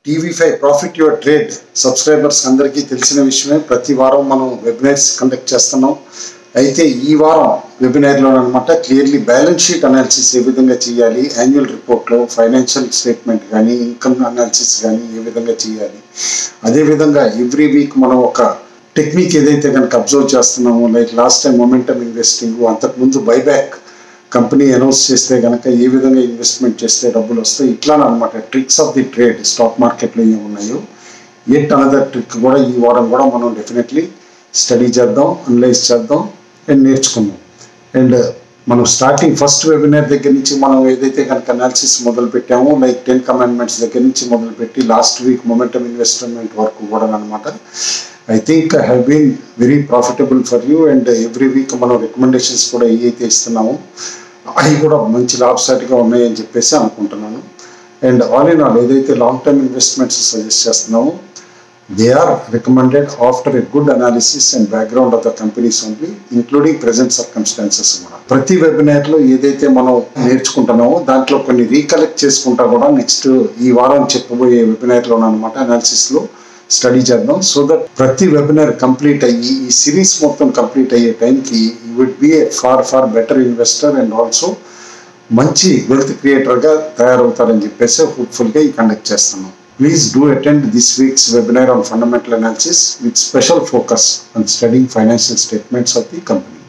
TV five profit your trade subscribers అందరికీ తెలిసిన విషయమే ప్రతి వారం మనం వెబినార్స్ కండక్ట్ చేస్తున్నాం అయితే ఈ వారం వెబినార్లో అనమాట క్లియర్లీ బ్యాలెన్స్ షీట్ అనాలిసిస్ ఏ విధంగా చేయాలి యాన్యువల్ రిపోర్ట్లో ఫైనాన్షియల్ స్టేట్మెంట్ కానీ ఇన్కమ్ అనాలిసిస్ కానీ ఏ విధంగా చేయాలి అదేవిధంగా ఎవ్రీ వీక్ మనం ఒక టెక్నిక్ ఏదైతే కనుక అబ్జర్వ్ చేస్తున్నామో like last time momentum investing అంతకుముందు బైబ్యాక్ కంపెనీ అనౌన్స్ చేస్తే కనుక ఏ విధంగా ఇన్వెస్ట్మెంట్ చేస్తే డబ్బులు వస్తాయి ఇట్లా అనమాట tricks of the trade stock మార్కెట్లో ఏమున్నాయో ఎట్ అనదర్ ట్రిక్ కూడా ఈ వారం కూడా మనం డెఫినెట్లీ స్టడీ చేద్దాం అనలైజ్ చేద్దాం అండ్ నేర్చుకుందాం అండ్ మనం స్టార్టింగ్ ఫస్ట్ వెబినార్ దగ్గర నుంచి మనం ఏదైతే కనుక అనాలిసిస్ మొదలు పెట్టామో లైక్ టెన్ కమాండ్మెంట్స్ దగ్గర నుంచి మొదలుపెట్టి లాస్ట్ వీక్ మొమెంటమ్ ఇన్వెస్ట్మెంట్ వరకు కూడా అనమాట I think have been very profitable for you and every week మనం రికమెండేషన్స్ కూడా ఏవైతే ఇస్తున్నామో అవి కూడా మంచి లాభసాటిగా ఉన్నాయని చెప్పేసి అనుకుంటున్నాను అండ్ ఆల్ ఇన్ ఆల్ ఏదైతే లాంగ్ టర్మ్ ఇన్వెస్ట్మెంట్స్ సజెస్ట్ చేస్తున్నామో they are recommended after a good analysis and background of the companies only including present circumstances కూడా ప్రతి వెబినార్లో ఏదైతే మనం నేర్చుకుంటున్నామో దాంట్లో కొన్ని రీకలెక్ట్ చేసుకుంటా కూడా నెక్స్ట్ ఈ వారం చెప్పబోయే వెబినార్లో అనమాట అనాలిసిస్లో స్టడీ చేద్దాం సో దట్ ప్రతి వెబినార్ కంప్లీట్ అయ్యి ఈ సిరీస్ మొత్తం కంప్లీట్ అయ్యే టైంకి you would be a far far better investor and also మంచి వెల్త్ క్రియేటర్గా తయారవుతారని చెప్పేసి హోప్ఫుల్గా ఈ కండక్ట్ చేస్తున్నాం please do attend this week's webinar on fundamental analysis with special focus on studying financial statements of the company